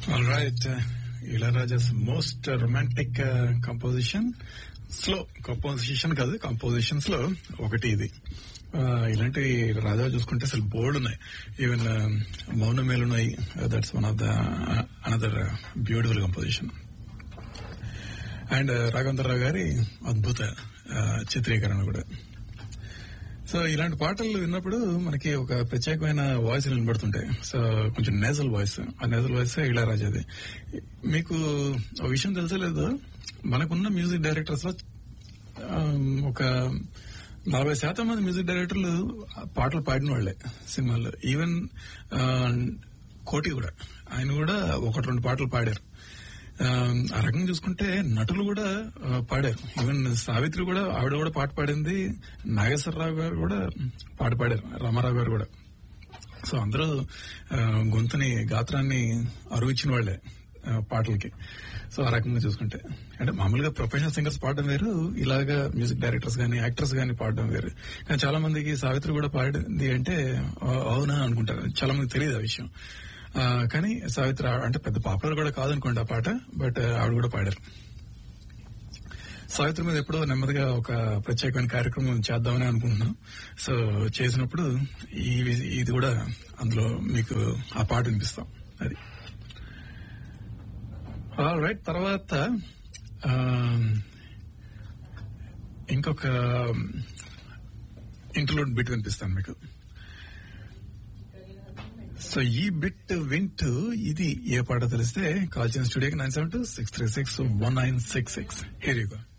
All right. Uh, Ilayaraja's most uh, romantic uh, composition. Slow composition కాదు compositions లో ఒకటి ఇది ఆ, ఇలాంటి రాజా చూసుకుంటే అసలు బోర్డు ఉన్నాయి ఈవెన్ మౌనమేలు ఉన్నాయి that's one of the another beautiful composition and Raghavendra Rao గారి అద్భుత ఆ, చిత్రీకరణ కూడా సో ఇలాంటి పాటలు విన్నప్పుడు మనకి ఒక ప్రత్యేకమైన వాయిస్ వినబడుతుంటాయి సో కొంచెం నేజల్ వాయిస్ ఆ నేజల్ వాయిస్ ఇళయరాజాది మీకు ఒక విషయం తెలుసా లేదు మనకున్న మ్యూజిక్ డైరెక్టర్స్ లో ఆ, ఒక నలభై శాతం మంది మ్యూజిక్ డైరెక్టర్లు పాటలు పాడిన వాళ్లే సినిమాల్లో ఈవెన్ ఆ, కోటి కూడా ఆయన కూడా ఒకటి రెండు పాటలు పాడారు ఆ, ఆ రకంగా చూసుకుంటే నటులు కూడా ఆ, పాడారు ఈవెన్ సావిత్రి కూడా ఆవిడ కూడా పాట పాడింది నాగేశ్వరరావు గారు కూడా పాట పాడారు రామారావు గారు కూడా సో అందరూ ఆ, గొంతుని గాత్రాన్ని అరువిచ్చిన వాళ్లే ఆ, పాటలకి సో ఆ రకంగా చూసుకుంటే అంటే మామూలుగా ప్రొఫెషనల్ సింగర్స్ పాడడం వేరు ఇలాగా మ్యూజిక్ డైరెక్టర్స్ గానీ యాక్టర్స్ గానీ పాడడం వేరు కానీ చాలా మందికి సావిత్రి కూడా పాడింది అంటే ఆ, అవునా అనుకుంటారు చాలా మందికి తెలియదు ఆ విషయం ఆ, కానీ సావిత్రి ఆ- అంటే పెద్ద పాపులర్ కూడా కాదనుకోండి ఆ పాట బట్ ఆవిడ కూడా పాడారు సావిత్రి మీద ఎప్పుడో నెమ్మదిగా ఒక ప్రత్యేకమైన కార్యక్రమం చేద్దామని అనుకుంటున్నాం సో చేసినప్పుడు ఈ ఇది కూడా అందులో మీకు ఆ పాట వినిపిస్తాం అది రైట్ తర్వాత ఆ, ఇంకొక ఇంటర్లూడ్ బిట్ వినిపిస్తాను మీకు సో ఈ బిట్ వింటూ ఇది ఏ పాట తెలిస్తే కాల్ చేసిన స్టూడియోకి nine seven two six three six one nine six six here you go